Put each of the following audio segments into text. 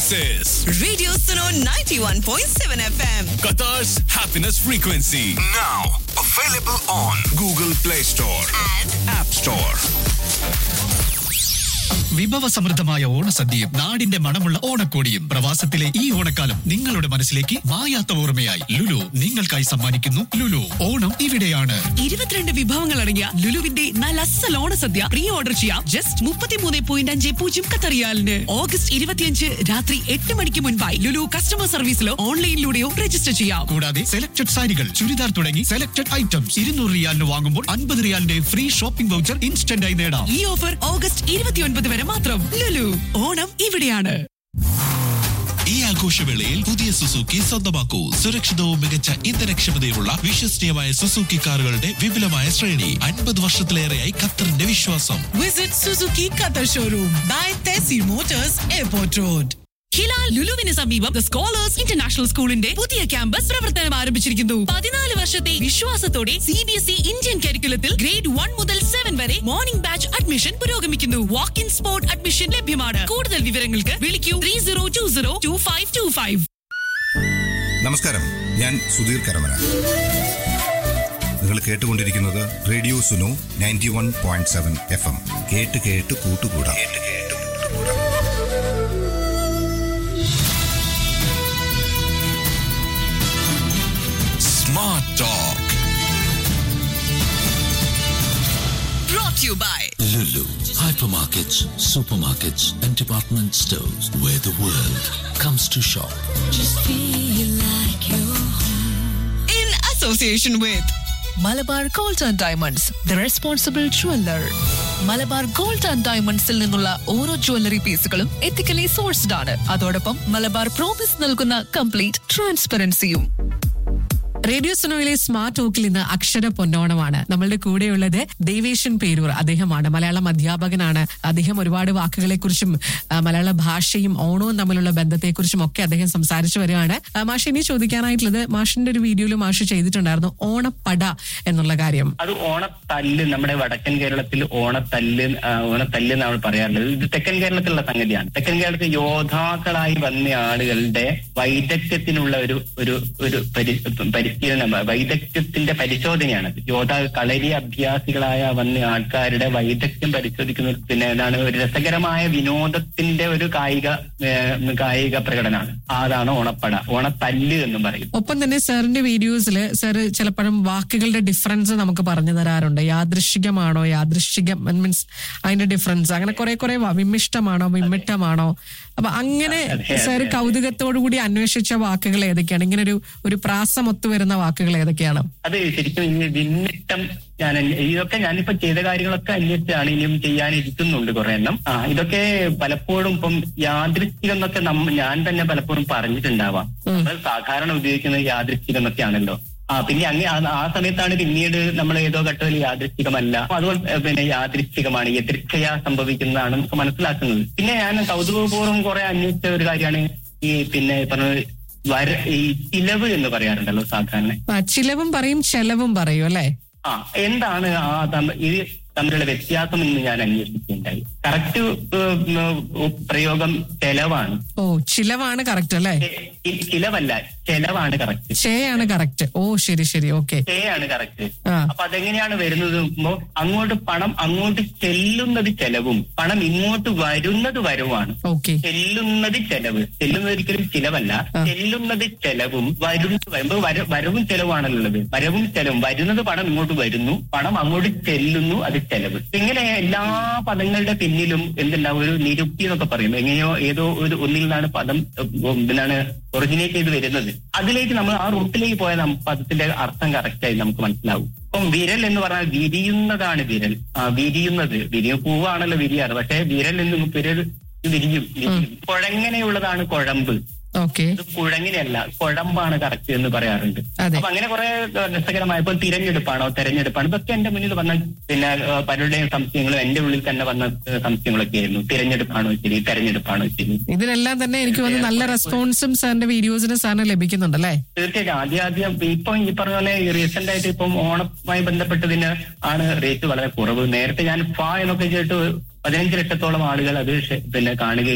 This is Radio Suno 91.7 FM. Qatar's happiness frequency. Now available on Google Play Store, And App Store. വിഭവസമൃദ്ധമായ ഓണസദ്യയും നാടിന്റെ മണമുള്ള ഓണക്കോടിയും പ്രവാസത്തിലെ ഈ ഓണക്കാലം നിങ്ങളുടെ മനസ്സിലേക്ക് മായാത്ത ഓർമ്മയായി ലുലു നിങ്ങൾക്കായി സമ്മാനിക്കുന്നു ലുലു ഓണം ഇവിടെയാണ് ഇരുപത്തിരണ്ട് വിഭവങ്ങൾ അടങ്ങിയ ലുലുവിന്റെ നല്ല അസൽ ഓണസദ്യ പ്രീ ഓർഡർ ചെയ്യാം ജസ്റ്റ് മുപ്പത്തിമൂന്ന് പോയിന്റ് അഞ്ച് പൂജ്യം കത്തറിയാലിന് ഓഗസ്റ്റ് ഇരുപത്തിയഞ്ച് രാത്രി എട്ട് മണിക്ക് മുൻപായി ലുലു കസ്റ്റമർ സർവീസിലോ ഓൺലൈനിലൂടെയോ രജിസ്റ്റർ ചെയ്യാം കൂടാതെ സെലക്ടഡ് സാരികൾ ചുരിദാർ തുടങ്ങി സെലക്ടഡ് ഐറ്റംസ് ഇരുന്നൂറ് റിയാലിന് വാങ്ങുമ്പോൾ അൻപത് റിയാലിന്റെ ഫ്രീ ഷോപ്പിംഗ് വൗച്ചർ ഇൻസ്റ്റന്റ് ആയി നേടാം ഈ ഓഫർ ഓഗസ്റ്റ് ഇരുപത്തിയൊൻപത് വരെ മാത്രം ലുലു ഓണം ഇവിടെയാണ് ഈ ആഘോഷവേളയിൽ പുതിയ സുസുക്കി സ്വന്തമാക്കൂ സുരക്ഷിതവും മികച്ച ഇന്ധനക്ഷമതയുമുള്ള വിശ്വസനീയമായ സുസുക്കി കാറുകളുടെ വിപുലമായ ശ്രേണി അൻപത് വർഷത്തിലേറെയായി ഖത്തറിന്റെ വിശ്വാസം visit Suzuki Qatar showroom by തെസി മോട്ടോഴ്സ് എയർപോർട്ട് റോഡ് ഹിലാൽ ലുലുവിന് സമീപം ദ സ്കോളേഴ്സ് ഇന്റർനാഷണൽ സ്കൂളിന്റെ പുതിയ ക്യാമ്പസ് പ്രവർത്തനം ആരംഭിച്ചിരിക്കുന്നു പതിനാല് വർഷത്തെ വിശ്വാസത്തോടെ C B S E Indian കരിക്കുലത്തിൽ ഗ്രേഡ് വൺ മുതൽ സെവൻ വരെ മോർണിംഗ് ബാച്ച് അഡ്മിഷൻ പുരോഗമിക്കുന്നു വാക്ക് ഇൻ സ്പോട്ട് അഡ്മിഷൻ ലഭ്യമാണ് കൂടുതൽ വിവരങ്ങൾക്ക് വിളിക്കൂ three zero two zero two five two five നമസ്കാരം ഞാൻ സുധീർ കരമന നിങ്ങൾ കേട്ടുകൊണ്ടിരിക്കുന്നത് radio Suno ninety one point seven F M കേട്ട് കേട്ട് കൂട്ടുകൂടാം Smart Talk. brought to you by Lulu, hypermarkets, supermarkets, and department stores where the world comes to shop. in association with Malabar gold and diamonds the responsible jeweller Malabar gold and ഡയമണ്ട്സിൽ നിന്നുള്ള ഓരോ jewellery പീസുകളും ethically sourced ആണ് അതോടൊപ്പം Malabar promise നൽകുന്ന complete ട്രാൻസ്പെറൻസിയും radio സുനോയിലെ smart ടോക്കിൽ ഇന്ന് അക്ഷര പൊന്നോണമാണ് നമ്മളുടെ കൂടെയുള്ളത് ദേവേശൻ പേരൂർ അദ്ദേഹമാണ് മലയാളം അധ്യാപകനാണ് അദ്ദേഹം ഒരുപാട് വാക്കുകളെ കുറിച്ചും മലയാള ഭാഷയും ഓണവും തമ്മിലുള്ള ബന്ധത്തെക്കുറിച്ചും ഒക്കെ അദ്ദേഹം സംസാരിച്ചു വരികയാണ് ആ, മാഷ് ഇനി ചോദിക്കാനായിട്ടുള്ളത് മാഷിന്റെ ഒരു വീഡിയോയിൽ മാഷ് ചെയ്തിട്ടുണ്ടായിരുന്നു ഓണപ്പട എന്നുള്ള കാര്യം അത് ഓണത്തല്ല് നമ്മുടെ വടക്കൻ കേരളത്തിൽ ഓണത്തല്ല് ആ, ഓണത്തല്ല് എന്നാണ് പറയാറുള്ളത് ഇത് തെക്കൻ കേരളത്തിലുള്ള സംഗതിയാണ് തെക്കൻ കേരളത്തിൽ യോദ്ധാക്കളായി വന്ന ആളുകളുടെ വൈദഗ്ധ്യത്തിനുള്ള ഒരു ഒരു ഒരു പരി പരിശീലനം വൈദഗ്ധ്യത്തിന്റെ പരിശോധനയാണ് യോദ്ധാ കളരി അഭ്യാസികളായ വന്ന ആൾക്കാരുടെ വൈദഗ്ധ്യം പരിശോധിക്കുന്ന പിന്നെ എന്താണ് ഒരു രസകരമായ വിനോദത്തിന്റെ ഒരു കായിക ഏ, കായിക പ്രകടനമാണ് അതാണ് ഓണപ്പട ഓണത്തല്ല് എന്നും പറയും ഒപ്പം തന്നെ സാറിന്റെ വീഡിയോസിൽ സാർ ചിലപ്പോഴും വാക്കുകളുടെ ഡിഫറൻസ് നമുക്ക് പറഞ്ഞു തരാറുണ്ട് യാദൃശികമാണോ യാദൃശികം മീൻസ് അതിന്റെ ഡിഫറൻസ് അങ്ങനെ കുറെ കുറെ വ- വിമിഷ്ടമാണോ വിമിട്ടമാണോ അപ്പൊ അങ്ങനെ അതെ, സാർ അതെ. കൗതുകത്തോടു കൂടി അന്വേഷിച്ച വാക്കുകൾ ഏതൊക്കെയാണ് ഇങ്ങനെ ഒരു ഒരു പ്രാസം ഒത്തു വരുന്ന വാക്കുകൾ ഏതൊക്കെയാണ് അത് ശരിക്കും ഈ വിന്നിട്ടം ഞാൻ അന്വ- ഇതൊക്കെ ഞാനിപ്പോ ചെയ്ത കാര്യങ്ങളൊക്കെ അന്വേഷിച്ചാണ് ഇനിയും ചെയ്യാനിരിക്കുന്നുണ്ട് കുറെ എണ്ണം ആ ഇതൊക്കെ പലപ്പോഴും ഇപ്പം യാദൃശ്ചികം എന്നൊക്കെ നമ്മ ഞാൻ തന്നെ പലപ്പോഴും പറഞ്ഞിട്ടുണ്ടാവാം നമ്മൾ സാധാരണ ഉപയോഗിക്കുന്നത് യാദൃശ്ചികം എന്നൊക്കെയാണല്ലോ ആ പിന്നെ അങ്ങ് ആ- ആ സമയത്താണ് പിന്നീട് നമ്മൾ ഏതോ ഘട്ടത്തിൽ യാദൃശ്ചികമല്ല അപ്പൊ അതുകൊണ്ട് ഏഹ്, പിന്നെ യാദൃശ്ചികമാണ് എതിർച്ചയ സംഭവിക്കുന്നതാണ് നമുക്ക് മനസ്സിലാക്കുന്നത് പിന്നെ ഞാൻ കൗതുകപൂർവ്വം കുറെ അന്വേഷിച്ച ഒരു കാര്യമാണ് ഈ പിന്നെ പറഞ്ഞ വര ഈ ചിലവ് എന്ന് പറയാറുണ്ടല്ലോ സാധാരണ ആ, ചിലവും പറയും ചെലവും പറയും അല്ലെ ആ എന്താണ് ആ തമ്മ- ഇത് തമ്മിലുള്ള വ്യത്യാസം എന്ന് ഞാൻ അന്വേഷിക്കുകയുണ്ടായി കറക്റ്റ് പ്രയോഗം ചെലവാണ് ഓ ചിലവാണ് കറക്റ്റ് അല്ലെ ചെ- ചി- ചിലവല്ല ചെലവാണ് കറക്റ്റ് ഷേയാണ് കറക്റ്റ് ഓ ശരി ശരി ഓക്കെ ആണ് കറക്റ്റ് ആ. അപ്പൊ അതെങ്ങനെയാണ് വരുന്നത് നോക്കുമ്പോ അങ്ങോട്ട് പണം അങ്ങോട്ട് ചെല്ലുന്നത് ചെലവും പണം ഇങ്ങോട്ട് വരുന്നത് വരവുമാണ് ഓക്കെ ചെല്ലുന്നത് ചെലവ് ചെല്ലുന്നത് ഒരിക്കലും ചിലവല്ല ചെല്ലുന്നത് ചെലവും വരുന്നത് വരുമ്പോ വര- വരവും ചെലവാണല്ലോ ഉള്ളത് വരവും ചെലവും വരുന്നത് പണം ഇങ്ങോട്ട് വരുന്നു പണം അങ്ങോട്ട് ചെല്ലുന്നു അത് ചെലവ് ഇങ്ങനെ എല്ലാ പദങ്ങളുടെ പിന്നിലും എന്തുണ്ടാവും ഒരു നിരുക്തി എന്നൊക്കെ പറയും എങ്ങനെയോ ഏതോ ഒരു ഒന്നിൽ നിന്നാണ് പദം ഉം, എന്താണ് ഒറിജിനേറ്റ് ചെയ്ത് വരുന്നത് അതിലേക്ക് നമ്മൾ ആ റൂട്ടിലേക്ക് പോയാൽ നമുക്ക് പദത്തിന്റെ അർത്ഥം കറക്റ്റായി നമുക്ക് മനസ്സിലാവും ഇപ്പം വിരൽ എന്ന് പറഞ്ഞാൽ വിരിയുന്നതാണ് വിരൽ ആ വിരിയുന്നത് വിരിയ പൂവാണല്ലോ വിരിയാറ് പക്ഷേ വിരൽ എന്ന് വിരൽ വിരിയും വിരിയും. കുഴങ്ങനെയുള്ളതാണ് കുഴമ്പ് ഓക്കെ ഇത് കുഴങ്ങിനെയല്ല കുഴമ്പാണ് കറക്റ്റ് എന്ന് പറയാറുണ്ട് അതെ. അപ്പൊ അങ്ങനെ കുറെ രസകരമായ ഇപ്പൊ തിരഞ്ഞെടുപ്പാണോ തെരഞ്ഞെടുപ്പാണ് ഇതൊക്കെ എന്റെ മുന്നിൽ വന്ന പിന്നെ ഏഹ്, പലരുടെയും സംശയങ്ങളും എന്റെ ഉള്ളിൽ തന്നെ വന്ന ഏഹ്, സംശയങ്ങളൊക്കെ ആയിരുന്നു തിരഞ്ഞെടുപ്പാണോ ശരി തെരഞ്ഞെടുപ്പാണോ ശരി ഇതിനെല്ലാം തന്നെ എനിക്ക് തോന്നുന്നു നല്ല റെസ്പോൺസും സാറിന്റെ വീഡിയോസിന് സാറിന് ലഭിക്കുന്നുണ്ടല്ലേ തീർച്ചയായിട്ടും ആദ്യം ആദ്യം ഇപ്പം ഈ പറഞ്ഞ പോലെ റീസെന്റ് ആയിട്ട് ഇപ്പം ഓണവുമായി ബന്ധപ്പെട്ടതിന് ആണ് റേറ്റ് വളരെ കുറവ് നേരത്തെ ഞാൻ ഫ എന്നൊക്കെ കേട്ട് പതിനഞ്ച് ലക്ഷത്തോളം ആളുകൾ അത് ഷെ- പിന്നെ കാണുകയും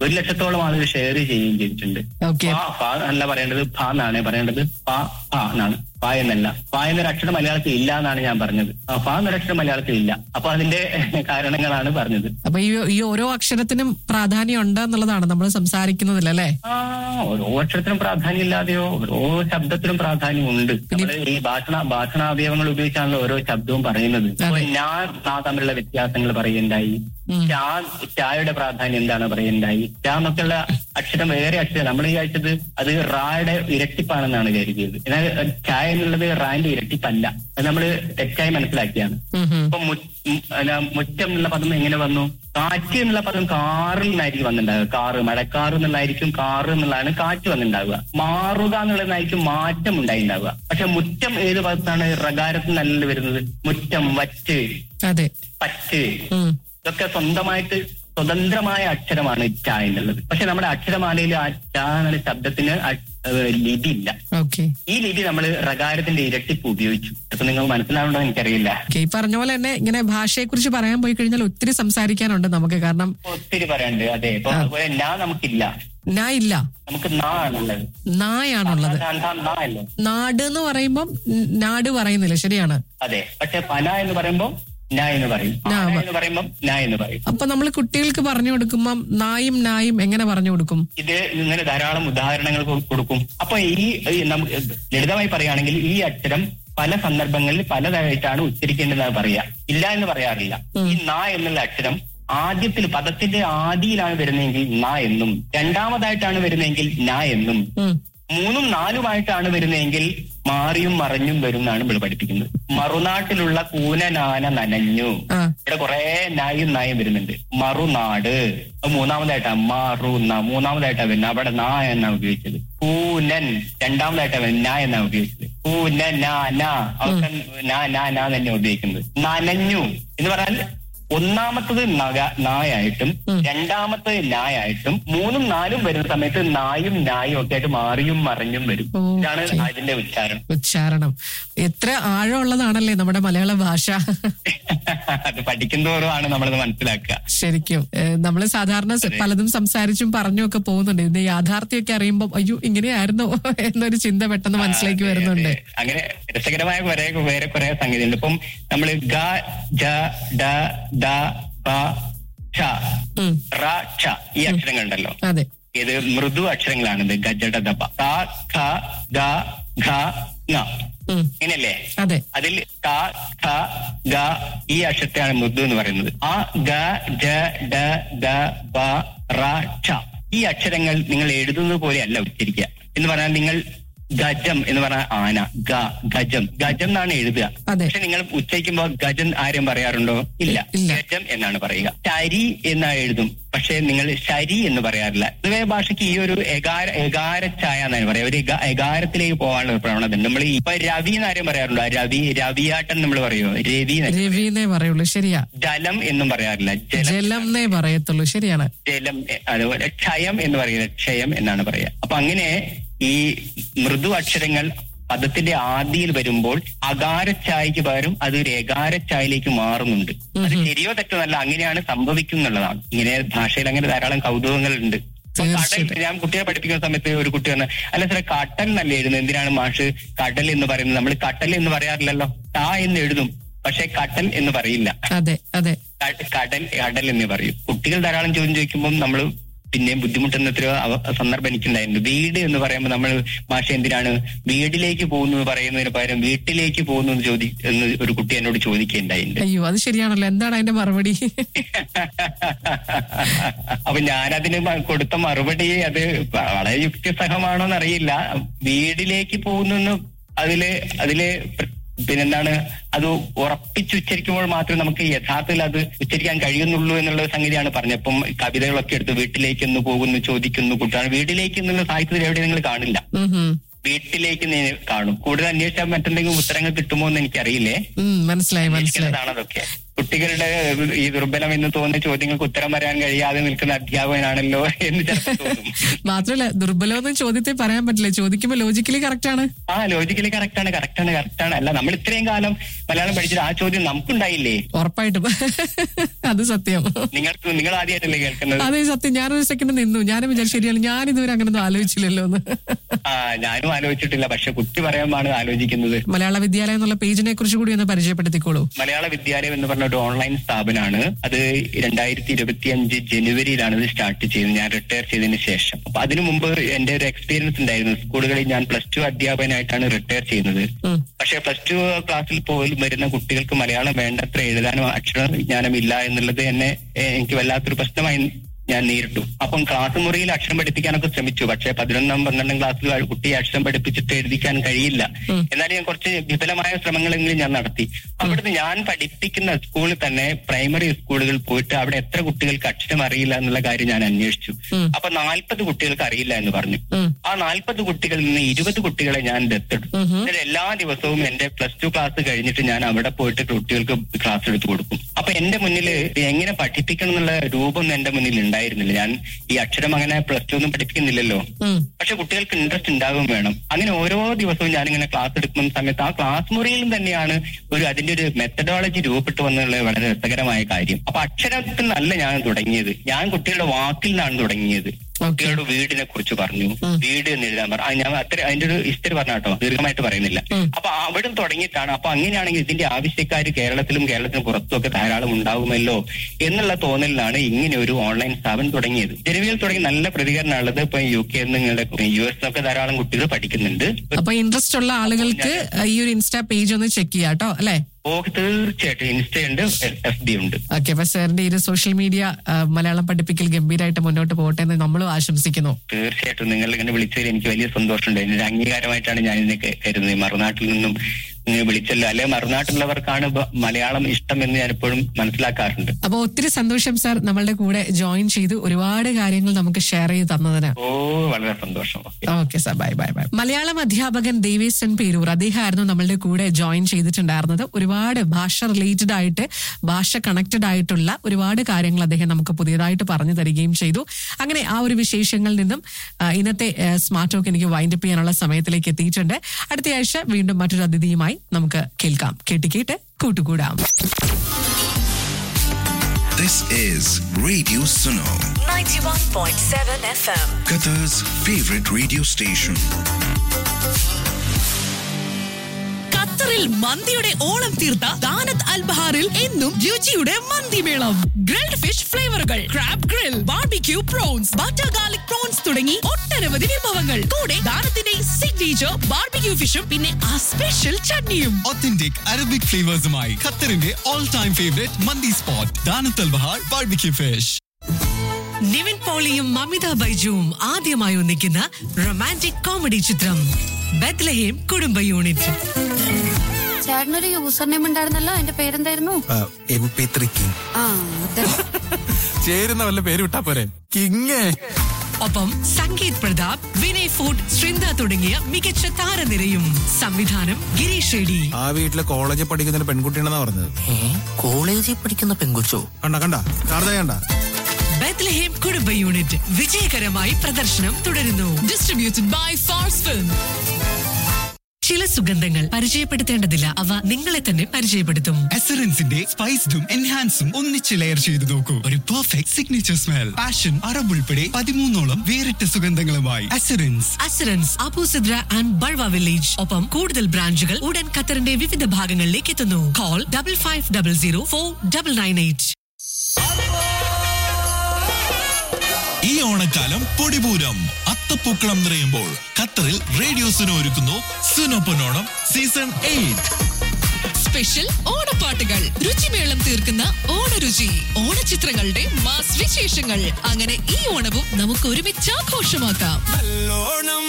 ഒരു ലക്ഷത്തോളം ആളുകൾ ഷെയർ ചെയ്യുകയും ചെയ്തിട്ടുണ്ട് ഓക്കെ ഫ ഫ അല്ല പറയേണ്ടത് ഫ എന്നാണ് പറയേണ്ടത് ഫ ഫ എന്നാണ് ഫ എന്നല്ല ഫ എന്നൊരു അക്ഷരം മലയാളത്തിൽ ഇല്ല എന്നാണ് ഞാൻ പറഞ്ഞത് ആ, ഫ എന്നൊരു അക്ഷരം മലയാളത്തിൽ ഇല്ല അപ്പൊ അതിന്റെ കാരണങ്ങളാണ് പറഞ്ഞത് അപ്പൊ ഈ ഈ ഓരോ അക്ഷരത്തിനും പ്രാധാന്യം ഉണ്ട് എന്നുള്ളതാണ് നമ്മൾ സംസാരിക്കുന്നതിൽ അല്ലേ ആ ഓരോ അക്ഷരത്തിനും പ്രാധാന്യം ഇല്ലാതെയോ ഓരോ ശബ്ദത്തിനും പ്രാധാന്യം ഉണ്ട് നമ്മള് ഈ ഭാഷണ ഭാഷണാവയവങ്ങൾ ഉപയോഗിച്ചാണല്ലോ ഓരോ ശബ്ദവും പറയുന്നത് ഇപ്പൊ ഞാൻ നാ തമ്മിലുള്ള വ്യത്യാസങ്ങൾ പറയുണ്ടായി ചാ ചായയുടെ പ്രാധാന്യം എന്താണ് പറയുണ്ടായി ചാ എന്നൊക്കെയുള്ള അക്ഷരം വേറെ അക്ഷരം നമ്മൾ വിചാരിച്ചത് അത് റായുടെ ഇരട്ടിപ്പാണെന്നാണ് കരുതിയത് എന്നാൽ അഹ് ചായ എന്നുള്ളത് റാന്റെ ഇരട്ടിപ്പല്ല അത് നമ്മൾ തെറ്റായി മനസ്സിലാക്കിയാണ് ഇപ്പൊ മു- ഉം, അല്ല, മുറ്റം എന്നുള്ള പദം എങ്ങനെ വന്നു കാറ്റ് എന്നുള്ള പദം കാറിൽ നിന്നായിരിക്കും വന്നിട്ടുണ്ടാവുക കാറ് മഴക്കാറ് എന്നുള്ളതായിരിക്കും കാറ് എന്നുള്ളതാണ് കാറ്റ് വന്നിട്ടുണ്ടാവുക മാറുക എന്നുള്ളതായിരിക്കും മാറ്റം ഉണ്ടായിട്ടുണ്ടാവുക പക്ഷെ മുറ്റം ഏത് പദത്താണ് റകാരത്തിൽ നല്ല വരുന്നത് മുറ്റം വറ്റ് അതെ പറ്റ് ഉം. ഇതൊക്കെ സ്വന്തമായിട്ട് സ്വതന്ത്രമായ അക്ഷരമാണ് ച എന്നുള്ളത് പക്ഷെ നമ്മുടെ അക്ഷരമാലയിൽ ആ ച എന്നുള്ള ശബ്ദത്തിന് അ- ഏഹ് ലിപി ഇല്ല ഓക്കെ ഈ ലിപി നമ്മൾ റകാരത്തിന്റെ ഇരട്ടിപ്പ് ഉപയോഗിച്ചു അപ്പൊ നിങ്ങൾ മനസ്സിലാവുണ്ടോ എനിക്കറിയില്ല ഓക്കെ ഈ പറഞ്ഞ പോലെ തന്നെ ഇങ്ങനെ ഭാഷയെ കുറിച്ച് പറയാൻ പോയി കഴിഞ്ഞാൽ ഒത്തിരി സംസാരിക്കാനുണ്ട് നമുക്ക് കാരണം ഒത്തിരി പറയാനുണ്ട് അതെ ഇപ്പൊ അതുപോലെ നാ നമുക്കില്ല നാ ഇല്ല നമുക്ക് നാ ആണുള്ളത് നായാണുള്ളത് നാ- നാ- നാ അല്ലേ നാട് എന്ന് പറയുമ്പോൾ നാട് പറയുന്നില്ല ശരിയാണ് അതെ പക്ഷെ പന എന്ന് പറയുമ്പോ നാ എന്ന് പറയും നാ ആന പ- എന്ന് പറയുമ്പോ നാ എന്ന് പറയും അപ്പൊ നമ്മൾ കുട്ടികൾക്ക് പറഞ്ഞു കൊടുക്കുമ്പം നായും നായും എങ്ങനെ പറഞ്ഞു കൊടുക്കും ഇത് ഇങ്ങനെ ധാരാളം ഉദാഹരണങ്ങൾ കൊ- കൊടുക്കും അപ്പൊ ഈ ഈ നമുക്ക് ലളിതമായി പറയുകയാണെങ്കിൽ ഈ അക്ഷരം പല സന്ദർഭങ്ങളിൽ പലതായിട്ടാണ് ഉച്ചരിക്കേണ്ടതെന്ന് പറയാ ഇല്ല എന്ന് പറയാറില്ല ഈ നാ എന്നുള്ള അക്ഷരം ആദ്യത്തിൽ പദത്തിന്റെ ആദിയിലാണ് വരുന്നതെങ്കിൽ നാ എന്നും രണ്ടാമതായിട്ടാണ് വരുന്നതെങ്കിൽ നാ എന്നും ഉം. മൂന്നും നാലുമായിട്ടാണ് വരുന്നതെങ്കിൽ മാറിയും മറഞ്ഞും വരും എന്നാണ് ഇവിടെ പഠിപ്പിക്കുന്നത് മറുനാട്ടിലുള്ള കൂനനാന നനഞ്ഞു ആ ഇവിടെ കുറെ നായും നായും വരുന്നുണ്ട് മറുനാട് അത് മൂന്നാമതായിട്ടാ മറുന മൂന്നാമതായിട്ടാ വരുന്നത് അവിടെ നാ എന്നാ ഉപയോഗിച്ചത് പൂനൻ രണ്ടാമതായിട്ടാ വരുന്നത് നാ എന്നാ ഉപയോഗിച്ചത് പൂന നാ നാ അവർക്ക് നാ നാ നാ തന്നെ ഉപയോഗിക്കുന്നത് നനഞ്ഞു എന്ന് പറഞ്ഞാൽ ഒന്നാമത്തത് നഗ- നായായിട്ടും രണ്ടാമത്തത് നായായിട്ടും മൂന്നും നാലും വരുന്ന സമയത്ത് നായും നായും ഒക്കെ ആയിട്ട് മാറിയും മറിഞ്ഞും വരും ഓക്കേ. ഇതാണ് അതിന്റെ ഉച്ചാരണം ഉച്ചാരണം എത്ര ആഴമുള്ളതാണല്ലേ നമ്മുടെ മലയാള ഭാഷ അത് പഠിക്കുന്നതോറുമാണ് നമ്മളത് മനസ്സിലാക്കുക ശരിക്കും നമ്മൾ സാധാരണ സ- പലതും സംസാരിച്ചും പറഞ്ഞും ഒക്കെ പോകുന്നുണ്ട് ഇതിന്റെ യാഥാർത്ഥ്യമൊക്കെ അറിയുമ്പോൾ അയ്യോ ഇങ്ങനെയായിരുന്നോ എന്നൊരു ചിന്ത പെട്ടെന്ന് മനസ്സിലേക്ക് വരുന്നുണ്ട് അതെ. അങ്ങനെ രസകരമായ കുറെ വേറെ കുറെ സംഗതിയുണ്ട് ഇപ്പം നമ്മൾ ഗ ജ ഡ ദ പ ഛ ഉം. റ ഛ ഈ അക്ഷരങ്ങളുണ്ടല്ലോ അതെ ഇത് മൃദു അക്ഷരങ്ങളാണിത് ഗജട ദപ ക ഖ ഗ ഘ ങ ഉം. ഇങ്ങനെയല്ലേ അതെ അതിൽ ക ഖ ഗ ഈ അക്ഷരത്തെയാണ് മൃദു എന്ന് പറയുന്നത് ആ ഗ ജ ഡ ദ ബ റ ഛ ഈ അക്ഷരങ്ങൾ നിങ്ങൾ എഴുതുന്നത് പോലെയല്ല ഉച്ചരിക്കുക എന്ന് പറഞ്ഞാൽ നിങ്ങൾ ഗജം എന്ന് പറഞ്ഞാൽ ആന ഗ ഗജം ഗജം എന്നാണ് എഴുതുക അതെ. പക്ഷെ നിങ്ങൾ ഉച്ചയ്ക്കുമ്പോ ഗജം ആരും പറയാറുണ്ടോ ഇല്ല ഇല്ല. ഗജം എന്നാണ് പറയുക ശരി എന്ന് എഴുതും പക്ഷെ നിങ്ങൾ ശരി എന്ന് പറയാറില്ല പൊതുവെ ഭാഷയ്ക്ക് ഈ ഒരു എകാര എകാര ഛായ എന്നാണ് പറയാം ഒരു എക- എകാരത്തിലേക്ക് പോകാനുള്ള ഒരു പ്രവണത ഉണ്ട് നമ്മൾ ഇപ്പൊ രവി എന്ന് ആരും പറയാറുണ്ടോ രവി രവിയാട്ടൻ നമ്മൾ പറയുമോ രവി എന്ന്. രവിന്നേ പറയുള്ളൂ ശരിയാ ജലം എന്നും പറയാറില്ല ജലം ജലം എന്നേ പറയത്തുള്ളൂ ശരിയാണ് ജലം എ- അതുപോലെ ക്ഷയം എന്ന് പറയുന്നത് ക്ഷയം എന്നാണ് പറയുക അപ്പൊ അങ്ങനെ ഈ മൃദു അക്ഷരങ്ങൾ പദത്തിന്റെ ആദിയിൽ വരുമ്പോൾ അകാരച്ചായക്ക് പകരം അത് ഒരു ഏകാരച്ചായയിലേക്ക് മാറുന്നുണ്ട് അത് ശരിയോ തെറ്റോ അല്ല അങ്ങനെയാണ് സംഭവിക്കുന്നുള്ളതാണ് ഇങ്ങനെ ഭാഷയിൽ അങ്ങനെ ധാരാളം കൗതുകങ്ങളുണ്ട് ഇപ്പൊ കടൽ തീർച്ചയായിട്ടും. ഞാൻ കുട്ടിയെ പഠിപ്പിക്കുന്ന സമയത്ത് ഒരു കുട്ടി വന്ന് അല്ല സാറേ കടൽ എന്നല്ലേ എഴുതുന്നത് എന്തിനാണ് മാഷ് കടൽ എന്ന് പറയുന്നത് നമ്മൾ കടൽ എന്ന് പറയാറില്ലല്ലോ താ എന്ന് എഴുതും പക്ഷെ കടൽ എന്ന് പറയില്ല അതെ അതെ ക- കടൽ കടൽ എന്ന് പറയും കുട്ടികൾ ധാരാളം ചോദ്യം ചോദിക്കുമ്പോൾ നമ്മൾ പിന്നെയും ബുദ്ധിമുട്ടുന്ന എത്രയോ അവ- സന്ദർഭം എനിക്കുണ്ടായിരുന്നു വീട് എന്ന് പറയുമ്പോൾ നമ്മൾ ഭാഷ എന്തിനാണ് വീട്ടിലേക്ക് പോകുന്നു എന്ന് പറയുന്നതിന് പകരം വീട്ടിലേക്ക് പോകുന്നു എന്ന് ചോദി എന്ന് ഒരു കുട്ടി എന്നോട് ചോദിക്കുകയുണ്ടായിട്ടുണ്ട് അയ്യോ അത് ശരിയാണല്ലോ എന്താണ് അതിന്റെ മറുപടി അപ്പൊ ഞാനതിന് മ- കൊടുത്ത മറുപടി അത് വളരെ യുക്തിസഹമാണോ എന്നറിയില്ല വീട്ടിലേക്ക് പോകുന്നു അതില് അതില് പ്ര- പിന്നെന്താണ് അത് ഉറപ്പിച്ചുച്ചരിക്കുമ്പോൾ മാത്രമേ നമുക്ക് യഥാർത്ഥത്തിൽ അത് ഉച്ചരിക്കാൻ കഴിയുന്നുള്ളൂ എന്നുള്ള സംഗതിയാണ് പറഞ്ഞത് അപ്പം കവിതകളൊക്കെ എടുത്ത് വീട്ടിലേക്ക് എന്ന് പോകുന്നു ചോദിക്കുന്നു കുട്ടിയാണ് വീട്ടിലേക്ക് എന്നുള്ള സാഹിത്യത്തിൽ എവിടെ നിങ്ങൾ കാണില്ല ഉം ഹും. വീട്ടിലേക്ക് നീ കാണും കൂടുതൽ അന്വേഷിച്ചാൽ മറ്റെന്തെങ്കിലും ഉത്തരങ്ങൾ കിട്ടുമോ എന്ന് എനിക്കറിയില്ലേ ഉം, മനസ്സിലായി മനസ്സിലായി അന്വേഷിക്കുന്നതാണ് അതൊക്കെ കുട്ടി കുട്ടികളുടെ ഈ ദുർബലം എന്ന് തോന്നുന്ന ചോദ്യങ്ങൾക്ക് ഉത്തരം പറയാൻ കഴിയാതെ നിൽക്കുന്ന അധ്യാപകനാണല്ലോ എന്ന് ചിലപ്പോൾ തോന്നും മാത്രമല്ല ദുർബലമൊന്നും ചോദ്യത്തെ പറയാൻ പറ്റില്ല ചോദിക്കുമ്പോൾ ലോജിക്കലി കറക്റ്റ് ആണ് ആ ലോജിക്കലി കറക്റ്റ് ആണ് കറക്റ്റ് ആണ് കറക്റ്റ് ആണ് അല്ല നമ്മൾ ഇത്രയും കാലം മലയാളം പഠിച്ചിട്ട് ആ ചോദ്യം നമുക്കുണ്ടായില്ലേ ഉറപ്പായിട്ടും അത് സത്യം നിങ്ങൾക്ക് നിങ്ങൾ ആദ്യമായിട്ടല്ലേ കേൾക്കുന്നത് അതെ സത്യം ഞാനൊരു സെക്കൻഡ് നിന്നു ഞാനും വിചാരിച്ചു ശരിയാണ് ഞാൻ ഇതുവരെ അങ്ങനൊന്നും ആലോചിച്ചില്ലല്ലോ എന്ന് ആ ഞാനും ആലോചിച്ചിട്ടില്ല പക്ഷെ കുട്ടി പറയുമ്പോഴാണ് ആലോചിക്കുന്നത് മലയാള വിദ്യാലയം എന്നുള്ള പേജിനെ കുറിച്ച് കൂടി ഒന്ന് പരിചയപ്പെടുത്തിക്കോളൂ മലയാള വിദ്യാലയം എന്ന് പറഞ്ഞ ഒരു ഓൺലൈൻ സ്ഥാപനമാണ് അത് രണ്ടായിരത്തി ഇരുപത്തി അഞ്ച് ജനുവരിയിലാണ് ഇത് സ്റ്റാർട്ട് ചെയ്തത് ഞാൻ റിട്ടയർ ചെയ്തതിന് ശേഷം അപ്പൊ അതിനു മുമ്പ് എന്റെ ഒരു എക്സ്പീരിയൻസ് ഉണ്ടായിരുന്നു സ്കൂളുകളിൽ ഞാൻ പ്ലസ് ടു അധ്യാപകനായിട്ടാണ് റിട്ടയർ ചെയ്യുന്നത് ഉം. പക്ഷെ പ്ലസ് ടു ക്ലാസ്സിൽ പോലും വരുന്ന കുട്ടികൾക്ക് മലയാളം വേണ്ടത്ര എഴുതാനോ അക്ഷര വിജ്ഞാനം ഇല്ല എന്നുള്ളത് എന്നെ ഏഹ്, എനിക്ക് വല്ലാത്തൊരു പ്രശ്നമായി ഞാൻ നേരിട്ടു അപ്പം ക്ലാസ് മുറിയിൽ അക്ഷരം പഠിപ്പിക്കാനൊക്കെ ശ്രമിച്ചു പക്ഷെ പതിനൊന്നാം പന്ത്രണ്ടാം ക്ലാസ്സിൽ കുട്ടിയെ അക്ഷരം പഠിപ്പിച്ചിട്ട് എഴുതിക്കാൻ കഴിയില്ല എന്നാലും ഞാൻ കുറച്ച് വിപുലമായ ശ്രമങ്ങളെങ്കിലും ഞാൻ നടത്തി അവിടുന്ന് ഞാൻ പഠിപ്പിക്കുന്ന സ്കൂളിൽ തന്നെ പ്രൈമറി സ്കൂളുകളിൽ പോയിട്ട് അവിടെ എത്ര കുട്ടികൾക്ക് അക്ഷരം അറിയില്ല എന്നുള്ള കാര്യം ഞാൻ അന്വേഷിച്ചു അപ്പൊ നാൽപ്പത് കുട്ടികൾക്ക് അറിയില്ല എന്ന് പറഞ്ഞു ആ നാൽപ്പത് കുട്ടികളിൽ നിന്ന് ഇരുപത് കുട്ടികളെ ഞാൻ ദത്തെടുത്തു എന്നിട്ട് എല്ലാ ദിവസവും എന്റെ പ്ലസ് ടു ക്ലാസ് കഴിഞ്ഞിട്ട് ഞാൻ അവിടെ പോയിട്ട് കുട്ടികൾക്ക് ക്ലാസ് എടുത്തു കൊടുക്കും അപ്പൊ എന്റെ മുന്നിൽ എങ്ങനെ പഠിപ്പിക്കണം എന്നുള്ള രൂപം എന്റെ മുന്നിൽ ഉണ്ടായിരുന്നില്ല ഞാൻ ഈ അക്ഷരം അങ്ങനെ പ്ലസ് ടു ഒന്നും പഠിപ്പിക്കുന്നില്ലല്ലോ പക്ഷെ കുട്ടികൾക്ക് ഇൻട്രസ്റ്റ് ഉണ്ടാകും വേണം അങ്ങനെ ഓരോ ദിവസവും ഞാനിങ്ങനെ ക്ലാസ് എടുക്കുന്ന സമയത്ത് ആ ക്ലാസ് മുറിയിലും തന്നെയാണ് ഒരു അതിന്റെ ഒരു മെത്തഡോളജി രൂപപ്പെട്ടു വന്നുള്ളത് വളരെ രസകരമായ കാര്യം അപ്പൊ അക്ഷരത്തിൽ നിന്നല്ല ഞാൻ തുടങ്ങിയത് ഞാൻ കുട്ടികളുടെ വാക്കിൽ നിന്നാണ് തുടങ്ങിയത് കുട്ടികളുടെ വീടിനെ കുറിച്ച് പറഞ്ഞു വീട് എന്ന് എഴുതാൻ പറഞ്ഞു ആ, ഞാൻ അത്ര അതിന്റെ ഒരു ഹിസ്റ്ററി പറഞ്ഞ കേട്ടോ ദീർഘമായിട്ട് പറയുന്നില്ല അപ്പൊ അവിടെ തുടങ്ങിയിട്ടാണ് അപ്പൊ അങ്ങനെയാണെങ്കിൽ ഇതിന്റെ ആവശ്യക്കാർ കേരളത്തിലും കേരളത്തിന് പുറത്തും ഒക്കെ ധാരാളം ഉണ്ടാകുമല്ലോ എന്നുള്ള തോന്നലിലാണ് ഇങ്ങനെ ഒരു ഓൺലൈൻ സ്ഥാപനം തുടങ്ങിയത് ജനുവരിയിൽ തുടങ്ങി നല്ല പ്രതികരണമുള്ളത് ഇപ്പൊ യു കെ നിങ്ങളുടെ യു എസ് ഒക്കെ ധാരാളം കുട്ടികൾ പഠിക്കുന്നുണ്ട് അപ്പൊ ഇൻട്രസ്റ്റ് ഉള്ള ആളുകൾക്ക് ഈ ഒരു ഇൻസ്റ്റാ പേജ് ഒന്ന് ചെക്ക് ചെയ്യാം കേട്ടോ അല്ലെ ഓ തീർച്ചയായിട്ടും ഇൻസ്റ്റ ഉണ്ട് എഫ് ബി ഉണ്ട് ഓക്കെ അപ്പൊ സാറിന്റെ ഈ ഒരു സോഷ്യൽ മീഡിയ മലയാളം പഠിപ്പിക്കൽ ഗംഭീരമായിട്ട് മുന്നോട്ട് പോകട്ടെ എന്ന് നമ്മളും ആശംസിക്കുന്നു തീർച്ചയായിട്ടും നിങ്ങൾ ഇങ്ങനെ വിളിച്ചതിൽ എനിക്ക് വലിയ സന്തോഷമുണ്ട് ഇതിന്റെ അംഗീകാരമായിട്ടാണ് ഞാൻ ഇതിനെ കരുതുന്നത് മറുനാട്ടിൽ നിന്നും ഇങ്ങനെ വിളിച്ചല്ലോ അല്ലെ മറുനാട്ടിലുള്ളവർക്കാണ് ബ- മലയാളം ഇഷ്ടം എന്ന് ഞാൻ എപ്പോഴും മനസ്സിലാക്കാറുണ്ട് അപ്പൊ ഒത്തിരി സന്തോഷം സാർ നമ്മളുടെ കൂടെ ജോയിൻ ചെയ്തു ഒരുപാട് കാര്യങ്ങൾ നമുക്ക് ഷെയർ ചെയ്ത് തന്നതിന് ഓ വളരെ സന്തോഷം okay okay sir bye bye bye Malayalam അധ്യാപകൻ ദേവേശൻ പേരൂർ അദ്ദേഹമായിരുന്നു നമ്മളുടെ കൂടെ ജോയിൻ ചെയ്തിട്ടുണ്ടായിരുന്നത് ഒരുപാട് ഭാഷ റിലേറ്റഡ് ആയിട്ട് ഭാഷ കണക്റ്റഡ് ആയിട്ടുള്ള ഒരുപാട് കാര്യങ്ങൾ അദ്ദേഹം നമുക്ക് പുതിയതായിട്ട് പറഞ്ഞു തരികയും ചെയ്തു അങ്ങനെ ആ ഒരു വിശേഷങ്ങളിൽ നിന്നും ആ, ഇന്നത്തെ സ്മാർട്ട് ടോക്ക് എനിക്ക് വൈൻഡ് അപ്പ് ചെയ്യാനുള്ള സമയത്തിലേക്ക് എത്തിയിട്ടുണ്ട് അടുത്ത ആഴ്ച വീണ്ടും മറ്റൊരു അതിഥിയുമായി നമുക്ക് കേൾക്കാം കേട്ട് കേട്ട് കൂട്ടുകൂടാം This is Radio Suno, 91.7 FM. Qatar's favorite radio station. ഖത്തറിൽ മന്തിയുടെ ഓളം തീർത്ത ദാനത്ത് അൽബഹാറിൽ എന്നും രുചിയുടെ മന്തിമേളം ഗ്രിൽഡ് ഫിഷ് ഫ്ലേവറുകൾ crab grill barbecue prawns butter garlic prawns തുടങ്ങി ഒട്ടനവധി വിഭവങ്ങൾ കൂടെ ദാനത്തിന്റെ സിഗ്നേച്ചർ ബാർബിക്യൂ ഫിഷും പിന്നെ ആ സ്പെഷ്യൽ ചട്നിയും authentic Arabic flavors-മായി ഖത്തറിന്റെ all time favorite മന്തി spot Danat al Bahar barbecue fish Nivin പോളിയും മമിത ബൈജുവും ആദ്യമായി ഒന്നിക്കുന്ന റൊമാൻറ്റിക് കോമഡി ചിത്രം ബത്ലഹേം കുടുംബ യൂണിറ്റ് ചേട്ടനൊരു യൂസർ നെയിം ഉണ്ടായിരുന്നല്ലോ എന്റെ പേരെന്തായിരുന്നു ആ അതെ ചേരുന്ന വല്ല പേര് വിട്ടാ പോരെ കിങ്ങേ ഒപ്പം സംഗീത് പ്രതാപ് വിനയ് ഫൂഡ് ശൃന്ദ തുടങ്ങിയ മികച്ച താരനിരയും സംവിധാനം ഗിരീഷ് ഷെഡി ആ വീട്ടിലെ കോളേജിൽ പഠിക്കുന്ന പെൺകുട്ടിയാണെന്നാ പറഞ്ഞത് കോളേജിൽ പഠിക്കുന്ന പെങ്കുച്ചോ കണ്ട കണ്ട കാർത്ത കണ്ട ബത്ലഹേം കുടുംബ യൂണിറ്റ് വിജയകരമായി പ്രദർശനം തുടരുന്നു ഡിസ്ട്രിബ്യൂട്ടഡ് ബൈ ഫാർസ് ഫിലിം ചില സുഗന്ധങ്ങൾ പരിചയപ്പെടുത്തേണ്ടതില്ല അവ നിങ്ങളെ തന്നെ പരിചയപ്പെടുത്തും എസറൻസിന്റെ സ്പൈസ്ഡും എൻഹാൻസും ഒന്നിച്ച് ലെയർ ചെയ്ത് നോക്കൂ ഒരു perfect signature smell passion Arab ഉൾപ്പെടെ പതിമൂന്നോളം വേറിട്ട സുഗന്ധങ്ങളുമായി എസറൻസ് അസുരൻസ് അബൂസിദ്ര ആൻഡ് ബൾവ വില്ലേജ് ഒപ്പം കൂടുതൽ ബ്രാഞ്ചുകൾ ഉടൻ ഖത്തറിന്റെ വിവിധ ഭാഗങ്ങളിലേക്ക് എത്തുന്നു call double five double zero four double nine eight ഈ ഓണക്കാലം പൊടിപൂരം അത്തപ്പൂക്കളം നിറയുമ്പോൾ ഖത്തറിൽ റേഡിയോ സുനോ ഒരുക്കുന്നു സുനോപ്പനോണം സീസൺ എയ്റ്റ് സ്പെഷ്യൽ ഓണപ്പാട്ടുകൾ രുചിമേളം തീർക്കുന്ന ഓണരുചി ഓണചിത്രങ്ങളുടെ മാസ് വിശേഷങ്ങൾ അങ്ങനെ ഈ ഓണവും നമുക്ക് ഒരുമിച്ച് ആഘോഷമാക്കാം നല്ലോണം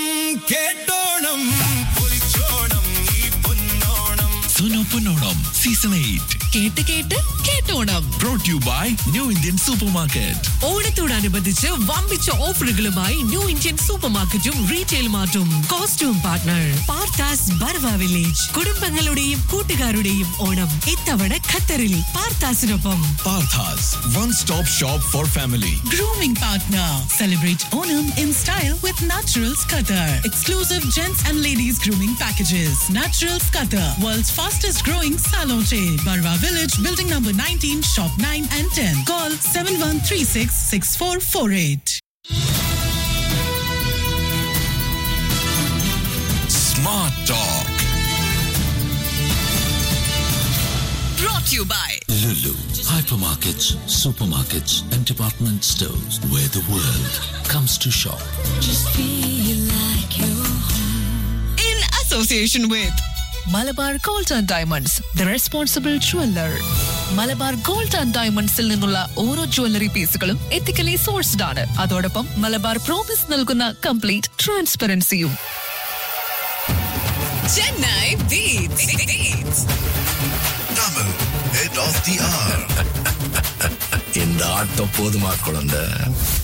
കേട്ടോണം പൊളിച്ചോണം ഈ പൊന്നോണം സുനോപ്പനോണം സീസൺ എയ്റ്റ് കേട്ട് കേട്ട് കേട്ടോണം brought to you by New Indian Supermarket. ഓണത്തോടനുബന്ധിച്ച് വമ്പിച്ച ഓഫറുകളുമായി ന്യൂ ഇന്ത്യൻ സൂപ്പർ മാർക്കറ്റും റീറ്റെയിൽ മാർട്ടും costume partner Partha's Barwa village കുടുംബങ്ങളുടെയും കൂട്ടുകാരുടെയും ഓണം ഇത്തവണ ഖത്തറിൽ പാർത്താസിനൊപ്പം Partha's, one stop shop for family. Grooming partner. Celebrate Onam in style with Naturals Qatar. Exclusive gents and ladies grooming packages. Naturals Qatar, world's fastest growing salon chain. Barwa Village, building number 19, shop 9 and 10. Call 7136 6448. Smart Talk. Brought to you by Lulu. Hypermarkets, supermarkets, and department stores where the world comes to shop. in association with Malabar gold and diamonds the responsible jeweller Malabar gold and ഡയമണ്ട്സിൽ നിന്നുള്ള ഓരോ jewellery പീസുകളും ethically sourced ആണ് അതോടൊപ്പം Malabar promise നൽകുന്ന complete ട്രാൻസ്പെറൻസിയും Chennai Beats. Beats. Double head of the hour. இந்த ஆட்டம் போதுமா குழந்தை